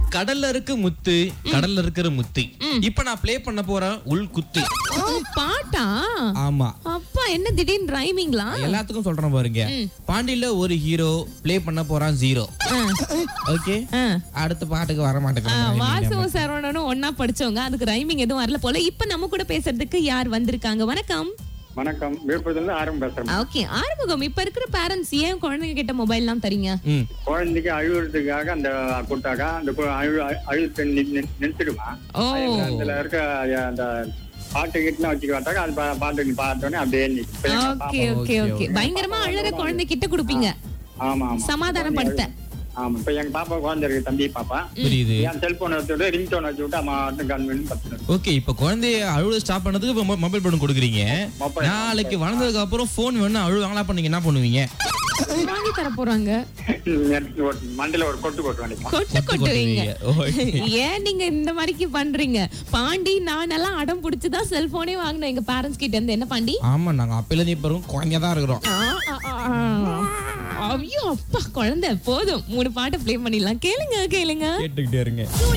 கடல்ல இருக்கு முத்து கடல்ல இருக்கிற முத்து இப்ப நான் ப்ளே பண்ண போறேன் உள் குத்து ஓ, பாட்டா ஆமா அப்பா என்ன திடீர்னு ரைமிங்களா எல்லாத்துக்கும் சொல்றேன் பாருங்க பாண்டியில ஒரு ஹீரோ ப்ளே பண்ண போறான் ஜீரோ ஓகே அடுத்த பாட்டுக்கு வர மாட்டேங்கிறாங்க வாசவ சரவணனும் ஒன்னா படிச்சவங்க அதுக்கு ரைமிங் எதுவும் வரல போல இப்ப நம்ம கூட பேசுறதுக்கு யார் வந்திருக்காங்க வணக்கம் வணக்கம் விழுப்புரத்துல ஆரம்பம் பேசுறேன் ஓகே ஆறுமுகம் இப்ப இருக்கிற பேரண்ட்ஸ் ஏன் குழந்தைங்க கிட்ட மொபைல் எல்லாம் தரீங்க ம் குழந்தைக்கு அழுகுறதுக்காக அந்த கொடுத்தாக்கா அந்த கு- அழு அழுத்து நிறுத்திடுமா ஓ அதுல இருக்க அந்த பாட்டு கிட்ட வச்சுக்க மாட்டாங்க அது பா- பாட்டு பார்த்தோன்னே அப்படியே நிக்கும். இப்ப எங்க ஓகே ஓகே ஓகே பயங்கரமா அழற குழந்தை கிட்ட கொடுப்பீங்க பாப்பா- ஆமா ஆமா சமாதானப்படுத்த ஆமா இப்ப எங்க பாப்பா குழந்தை இருக்கு தம்பி பாப்பா புரியுது என் செல்போன் வச்சு விட்டு ரிங் டோன் வச்சு விட்டு அம்மா கன்வென்ட் பத்து ஓகே இப்ப குழந்தைய அழுவ ஸ்டாப் பண்ணதுக்கு இப்ப மொ- மொபைல் படம் கொடுக்குறீங்க மொபைல். நாளைக்கு வளர்ந்ததுக்கு அப்புறம் போன் வேணும் அழுவாங்களா அப்ப நீங்க என்ன பண்ணுவீங்க வாங்கி தர போறாங்க மண்டல ஒரு கொட்டு கொட்டு வேண்டிக்கும் கொட்டு கொட்டுவீங்க கொட்டுவீங்க. ஏன் நீங்க இந்த மாதிரிக்கு பண்றீங்க பாண்டி நான் எல்லாம் அடம் பிடிச்சுதான் செல்போனே வாங்கினேன் எங்க பேரண்ட்ஸ் கிட்ட இருந்து என்ன பாண்டி ஆமா நாங்க அப்பையில இருந்து இப்ப வரைக்கும் குழந்தையா தான் இருக்கிறோம் ஆ, ஆ, ஆ, ஆ. ஐயோ அப்பா குழந்தை போதும் மூணு பாட்டு ப்ளே பண்ணிடலாம் கேளுங்க கேளுங்க கேட்டுக்கிட்டே இருங்க